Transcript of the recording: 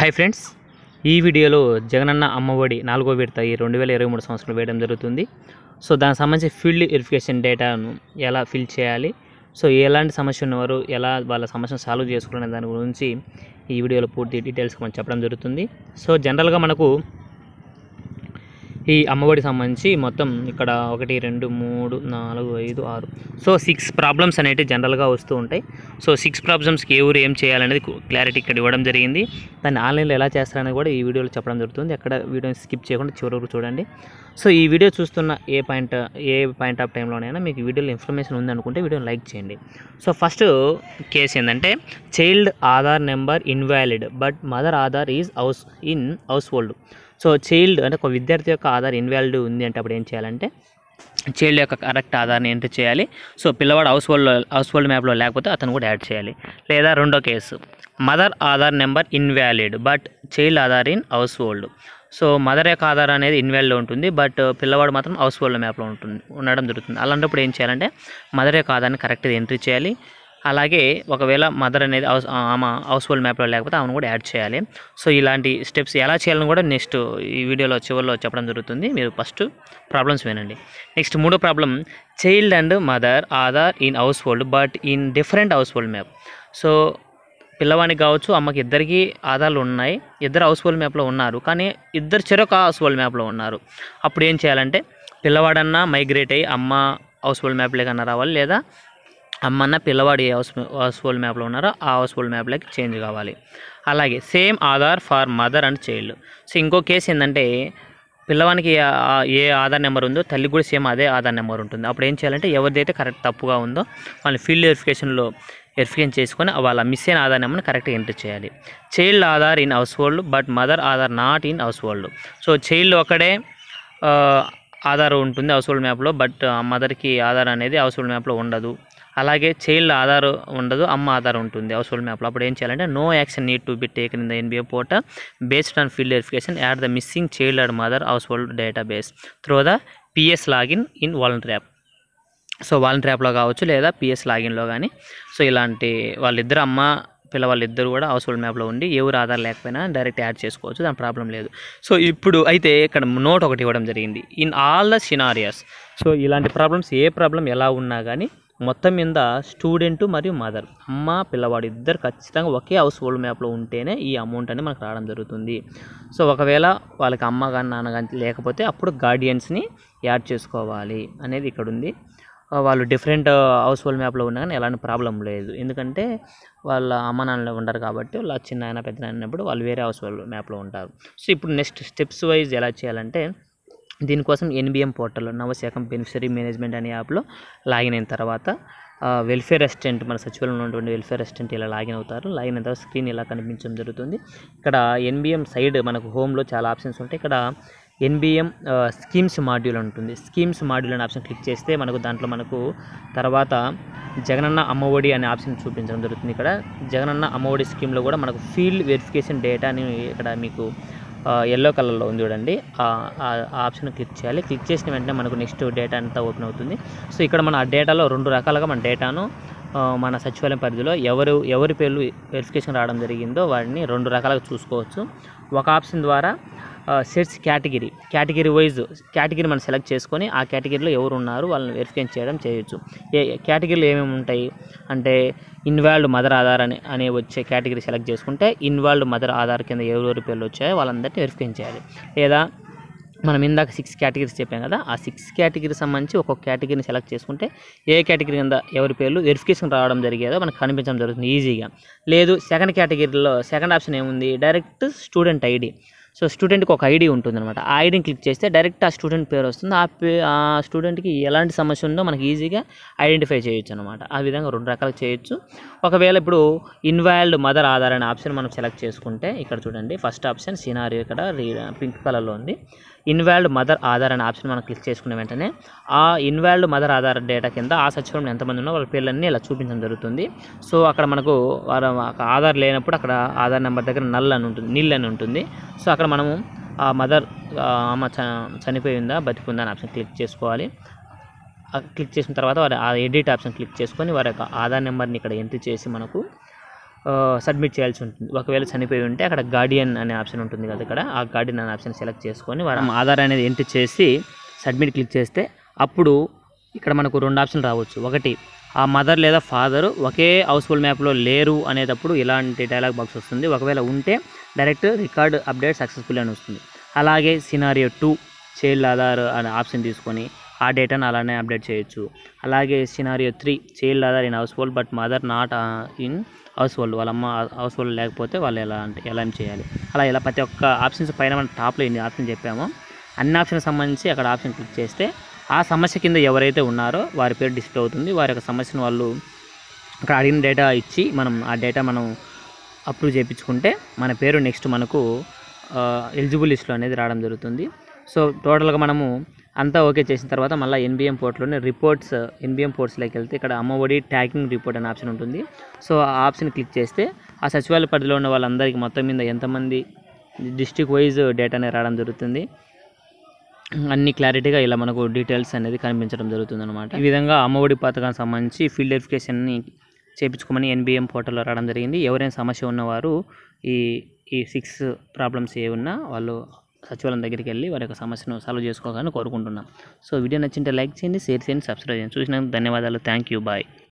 hi friends ఈ వీడియోలో జగనన్న అమ్మఒడి నాలుగో విడత ఈ రెండు వేల ఇరవై మూడు సంవత్సరంలో వేయడం జరుగుతుంది సో దానికి సంబంధించి ఫీల్డ్ వెరిఫికేషన్ డేటాను ఎలా ఫిల్ చేయాలి సో ఎలాంటి సమస్య ఉన్నవారు ఎలా వాళ్ళ సమస్యను సాల్వ్ చేసుకునే దాని గురించి ఈ వీడియోలో పూర్తి డీటెయిల్స్ మనం చెప్పడం జరుగుతుంది సో జనరల్గా మనకు ఈ అమ్మఒడికి సంబంధించి మొత్తం ఇక్కడ ఒకటి రెండు మూడు నాలుగు ఐదు ఆరు సో సిక్స్ ప్రాబ్లమ్స్ అనేవి జనరల్గా వస్తూ ఉంటాయి సో సిక్స్ ప్రాబ్లమ్స్కి ఎవరు ఏం చేయాలనేది క్లారిటీ ఇక్కడ ఇవ్వడం జరిగింది దాన్ని ఆన్లైన్లో ఎలా చేస్తారనేది కూడా ఈ వీడియోలో చెప్పడం జరుగుతుంది ఎక్కడ వీడియోని స్కిప్ చేయకుండా చివరి వరకు చూడండి సో ఈ వీడియో చూస్తున్న ఏ పాయింట్ ఏ పాయింట్ ఆఫ్ టైంలోనైనా మీకు ఈ వీడియోలో ఇన్ఫర్మేషన్ ఉందనుకుంటే వీడియోని లైక్ చేయండి సో ఫస్ట్ కేసు ఏంటంటే child Aadhaar number invalid but mother Aadhaar is house in house hold so child అంటే ఒక విద్యార్థి యొక్క ఆధార్ ఇన్వాలిడ్ ఉంది అంటే అప్పుడు ఏం చేయాలంటే చైల్డ్ యొక్క కరెక్ట్ ఆధార్ని ఎంటర్ చేయాలి సో పిల్లవాడు హౌస్ హోల్డ్ హౌస్ హోల్డ్ మ్యాప్లో లేకపోతే అతను కూడా యాడ్ చేయాలి లేదా రెండో case mother Aadhaar number invalid but child Aadhaar in house hold so mother యొక్క ఆధార్ అనేది ఇన్వాలిడ్ ఉంటుంది బట్ పిల్లవాడు మాత్రం హౌస్ హోల్డ్ మ్యాప్లో ఉంటుంది ఉండడం జరుగుతుంది అలాంటప్పుడు ఏం చేయాలంటే మదర్ యొక్క ఆధార్ని కరెక్ట్గా ఎంట్రీ చేయాలి అలాగే ఒకవేళ మదర్ అనేది హౌస్ ఆమె హౌస్ హోల్డ్ మ్యాప్లో లేకపోతే ఆమెను కూడా యాడ్ చేయాలి సో ఇలాంటి స్టెప్స్ ఎలా చేయాలని కూడా నెక్స్ట్ ఈ వీడియోలో చివరిలో చెప్పడం జరుగుతుంది మీరు ఫస్ట్ ప్రాబ్లమ్స్ వినండి నెక్స్ట్ మూడో problem child and mother Aadhaar in house hold but in different house hold map so పిల్లవానికి కావచ్చు అమ్మకి ఇద్దరికి ఆధార్లు ఉన్నాయి ఇద్దరు హౌస్ హోల్డ్ మ్యాప్లో ఉన్నారు కానీ ఇద్దరు చెరొక హౌస్ హోల్డ్ మ్యాప్లో ఉన్నారు అప్పుడు ఏం చేయాలంటే పిల్లవాడన్నా మైగ్రేట్ అయ్యి అమ్మ హౌస్ హోల్డ్ మ్యాప్లే కన్నా రావాలి లేదా అమ్మన్న పిల్లవాడు ఏ హౌస్ హౌస్ హోల్డ్ మ్యాప్లో ఉన్నారో ఆ హౌస్ హోల్డ్ మ్యాప్లోకి చేంజ్ కావాలి అలాగే same Aadhaar for mother and child so ఇంకో కేసు ఏంటంటే పిల్లవానికి ఆ- ఏ ఆధార్ నెంబర్ ఉందో తల్లికి కూడా సేమ్ అదే ఆధార్ నెంబర్ ఉంటుంది అప్పుడు ఏం చేయాలంటే ఎవరిదైతే కరెక్ట్ తప్పుగా ఉందో వాళ్ళని ఫీల్డ్ వెరిఫికేషన్లో వెరిఫికేషన్ చేసుకొని వాళ్ళ మిస్ అయిన ఆధార్ నెంబర్ని కరెక్ట్గా ఎంటర్ చేయాలి child Aadhaar in house hold but mother Aadhaar not in house hold so child ఒకడే ఆ, ఆధార్ ఉంటుంది హౌస్ హోల్డ్ మ్యాప్లో బట్ మదర్కి ఆధార్ అనేది హౌస్ హోల్డ్ మ్యాప్లో ఉండదు అలాగే చైల్డ్ ఆధార్ ఉండదు అమ్మ ఆధార్ ఉంటుంది హౌస్ హోల్డ్ మ్యాప్లో అప్పుడు ఏం చేయాలంటే no action need to be taken in the NBA portal based on field verification add the missing child and mother house hold data base through the PS login in voluntary app so voluntary యాప్లో కావచ్చు లేదా PS లాగిన్లో కానీ so ఇలాంటి వాళ్ళిద్దరు అమ్మ పిల్లవాళ్ళిద్దరు కూడా house hold మ్యాప్లో ఉండి ఎవరు ఆధార్ లేకపోయినా డైరెక్ట్ యాడ్ చేసుకోవచ్చు దాని ప్రాబ్లం లేదు సో ఇప్పుడు అయితే ఇక్కడ నోట్ ఒకటి ఇవ్వడం జరిగింది in all the scenarios so ఇలాంటి ప్రాబ్లమ్స్ ఏ ప్రాబ్లం ఎలా ఉన్నా కానీ మొత్తం మీద స్టూడెంట్ మరియు మదర్ అమ్మ పిల్లవాడు ఇద్దరు ఖచ్చితంగా ఒకే హౌస్ హోల్డ్ మ్యాప్లో ఉంటేనే ఈ అమౌంట్ అనేది మనకు రావడం జరుగుతుంది సో ఒకవేళ వాళ్ళకి అమ్మ కానీ నాన్న కానీ లేకపోతే అప్పుడు గార్డియన్స్ని యాడ్ చేసుకోవాలి అనేది ఇక్కడ ఉంది ఆ, వాళ్ళు డిఫరెంట్ హౌస్ హోల్డ్ మ్యాప్లో ఉన్నా కానీ ఎలాంటి ప్రాబ్లం లేదు ఎందుకంటే వాళ్ళ అమ్మ నాన్నలు ఉండరు కాబట్టి వాళ్ళ చిన్న ఆయన పెద్ద నాన్న ఉన్నప్పుడు వాళ్ళు వేరే హౌస్ హోల్డ్ మ్యాప్లో ఉంటారు సో ఇప్పుడు నెక్స్ట్ స్టెప్స్ వైజ్ ఎలా చేయాలంటే దీనికోసం ఎన్బిఎం పోర్టల్లో నవశాఖం బెనిఫిషరీ మేనేజ్మెంట్ అనే యాప్లో లాగిన్ అయిన తర్వాత వెల్ఫేర్ అసిస్టెంట్ మన సచివాలయంలో ఉన్నటువంటి వెల్ఫేర్ అసిస్టెంట్ ఇలా లాగిన్ అవుతారు లాగిన్ అయిన తర్వాత స్క్రీన్ ఇలా కనిపించడం జరుగుతుంది ఇక్కడ ఎన్బిఎం సైడ్ మనకు హోమ్లో చాలా ఆప్షన్స్ ఉంటాయి ఇక్కడ ఎన్బిఎం స్కీమ్స్ మాడ్యూల్ ఉంటుంది స్కీమ్స్ మాడ్యూల్ అనే ఆప్షన్ క్లిక్ చేస్తే మనకు దాంట్లో మనకు తర్వాత జగనన్న అమ్మఒడి అనే ఆప్షన్ చూపించడం జరుగుతుంది ఇక్కడ జగనన్న అమ్మఒడి స్కీమ్లో కూడా మనకు ఫీల్డ్ వెరిఫికేషన్ డేటా అని ఇక్కడ మీకు ఎల్లో కలర్లో ఉంది చూడండి ఆ ఆ- ఆ ఆప్షన్ క్లిక్ చేయాలి క్లిక్ చేసిన వెంటనే మనకు నెక్స్ట్ డేటా అంతా ఓపెన్ అవుతుంది సో ఇక్కడ మన ఆ డేటాలో రెండు రకాలుగా మన డేటాను ఆ, మన సచివాలయం పరిధిలో ఎవరు ఎవరి పేర్లు వెరిఫికేషన్ రావడం జరిగిందో వాటిని రెండు రకాలుగా చూసుకోవచ్చు ఒక ఆప్షన్ ద్వారా sets category category wise category మనం సెలెక్ట్ చేసుకొని ఆ కేటగిరీలో ఎవరు ఉన్నారు వాళ్ళని వెరిఫికేషన్ చేయడం చేయొచ్చు ఏ కేటగిరీలో ఏమేమి ఉంటాయి అంటే ఇన్వాల్వ్డ్ మదర్ ఆధార్ అని అనే వచ్చే కేటగిరీ సెలెక్ట్ చేసుకుంటే ఇన్వాల్వ్డ్ మదర్ ఆధార్ కింద ఎవరెవరి పేర్లు వచ్చాయో వాళ్ళందరినీ వెరిఫికేషన్ చేయాలి లేదా మనం ఇందాక సిక్స్ కేటగిరీస్ చెప్పాం కదా ఆ సిక్స్ కేటగిరీ సంబంధించి ఒక్కొక్క కేటగిరీని సెలెక్ట్ చేసుకుంటే ఏ కేటగిరీ కింద ఎవరి పేర్లు వెరిఫికేషన్ రావడం జరిగేదో మనకు కనిపించడం జరుగుతుంది ఈజీగా లేదు సెకండ్ కేటగిరీలో సెకండ్ ఆప్షన్ ఏముంది డైరెక్ట్ స్టూడెంట్ ఐడి సో స్టూడెంట్కి ఒక ఐడి ఉంటుంది అనమాట ఆ ఐడిని క్లిక్ చేస్తే డైరెక్ట్ ఆ స్టూడెంట్ పేరు వస్తుంది ఆ పే ఆ స్టూడెంట్కి ఎలాంటి సమస్య ఉందో మనకి ఈజీగా ఐడెంటిఫై చేయొచ్చు అనమాట ఆ విధంగా రెండు రకాలు చేయొచ్చు ఒకవేళ ఇప్పుడు ఇన్వాల్వ్డ్ మదర్ ఆధార్ అనే ఆప్షన్ మనం సెలెక్ట్ చేసుకుంటే ఇక్కడ చూడండి ఫస్ట్ ఆప్షన్ సినారియో ఇక్కడ పింక్ కలర్లో ఉంది ఇన్వాల్వ్డ్ మదర్ ఆధార్ అనే ఆప్షన్ మనం క్లిక్ చేసుకున్న వెంటనే ఆ ఇన్వాల్వ్డ్ మదర్ ఆధార్ డేటా కింద ఆ సచివాలయం ఎంతమంది ఉన్నా వాళ్ళ పేర్లన్నీ ఇలా చూపించడం జరుగుతుంది సో అక్కడ మనకు వారు ఒక ఆధార్ లేనప్పుడు అక్కడ ఆధార్ నెంబర్ దగ్గర నల్ అని ఉంటుంది నిల్ అని ఉంటుంది సో అక్కడ మనము ఆ మదర్ అమ్మ చ చనిపోయిందా బతికుందా అని ఆప్షన్ క్లిక్ చేసుకోవాలి ఆ క్లిక్ చేసిన తర్వాత వారి ఆ ఎడిట్ ఆప్షన్ క్లిక్ చేసుకొని వారి యొక్క ఆధార్ నెంబర్ని ఇక్కడ ఎంట్రీ చేసి మనకు సబ్మిట్ చేయాల్సి ఉంటుంది ఒకవేళ చనిపోయి ఉంటే అక్కడ గార్డియన్ అనే ఆప్షన్ ఉంటుంది కదా ఇక్కడ ఆ గార్డియన్ అనే ఆప్షన్ సెలెక్ట్ చేసుకొని మనం ఆధార్ అనేది ఎంట్రీ చేసి సబ్మిట్ క్లిక్ చేస్తే అప్పుడు ఇక్కడ మనకు రెండు ఆప్షన్లు రావచ్చు ఒకటి ఆ మదర్ లేదా ఫాదర్ ఒకే హౌస్ హోల్డ్ మ్యాప్లో లేరు అనేటప్పుడు ఇలాంటి డైలాగ్ బాక్స్ వస్తుంది ఒకవేళ ఉంటే డైరెక్ట్ రికార్డ్ అప్డేట్ సక్సెస్ఫుల్ అని వస్తుంది అలాగే సినారియో టూ చైల్డ్ ఆధార్ అనే ఆప్షన్ తీసుకొని ఆ డేటాను అలానే అప్డేట్ చేయొచ్చు అలాగే scenario three child Aadhaar in house hold but mother not in house hold వాళ్ళ అమ్మ హౌస్ హోల్డ్ లేకపోతే వాళ్ళు ఎలా అంటే ఎలా ఏం చేయాలి అలా ఇలా ప్రతి ఒక్క ఆప్షన్స్ పైన మనం టాప్లో ఎన్ని ఆప్షన్ చెప్పామో అన్ని ఆప్షన్కి సంబంధించి అక్కడ ఆప్షన్ క్లిక్ చేస్తే ఆ సమస్య కింద ఎవరైతే ఉన్నారో వారి పేరు డిస్ప్లే అవుతుంది వారి యొక్క సమస్యను వాళ్ళు అక్కడ అడిగిన డేటా ఇచ్చి మనం ఆ డేటా మనం అప్రూవ్ చేయించుకుంటే మన పేరు నెక్స్ట్ మనకు ఎలిజిబుల్ లిస్ట్లో అనేది రావడం జరుగుతుంది సో టోటల్గా మనము అంతా ఓకే చేసిన తర్వాత మళ్ళీ ఎన్బిఎం పోర్ట్లోనే రిపోర్ట్స్ ఎన్బిఎం పోర్ట్స్లోకి వెళ్తే ఇక్కడ అమ్మఒడి ట్యాగింగ్ రిపోర్ట్ అనే ఆప్షన్ ఉంటుంది సో ఆ ఆప్షన్ క్లిక్ చేస్తే ఆ సచివాలయ పరిధిలో ఉన్న వాళ్ళందరికీ మొత్తం మీద ఎంతమంది డిస్టిక్ వైజ్ డేటా అనేది రావడం జరుగుతుంది అన్ని క్లారిటీగా ఇలా మనకు డీటెయిల్స్ అనేది కనిపించడం జరుగుతుంది అనమాట ఈ విధంగా అమ్మఒడి పథకానికి సంబంధించి ఫీల్డ్ వెరిఫికేషన్ని చేయించుకోమని ఎన్బిఎం పోర్టల్లో రావడం జరిగింది ఎవరైనా సమస్య ఉన్నవారు ఈ ఈ సిక్స్ ప్రాబ్లమ్స్ ఏ ఉన్నా వాళ్ళు సచివాలయం దగ్గరికి వెళ్ళి వారి యొక్క సమస్యను సాల్వ్ చేసుకోవాలని కోరుకుంటున్నాం సో వీడియో నచ్చింటే లైక్ చేయండి షేర్ చేయండి సబ్స్క్రైబ్ చేయండి చూసినందుకు ధన్యవాదాలు థ్యాంక్ యూ బాయ్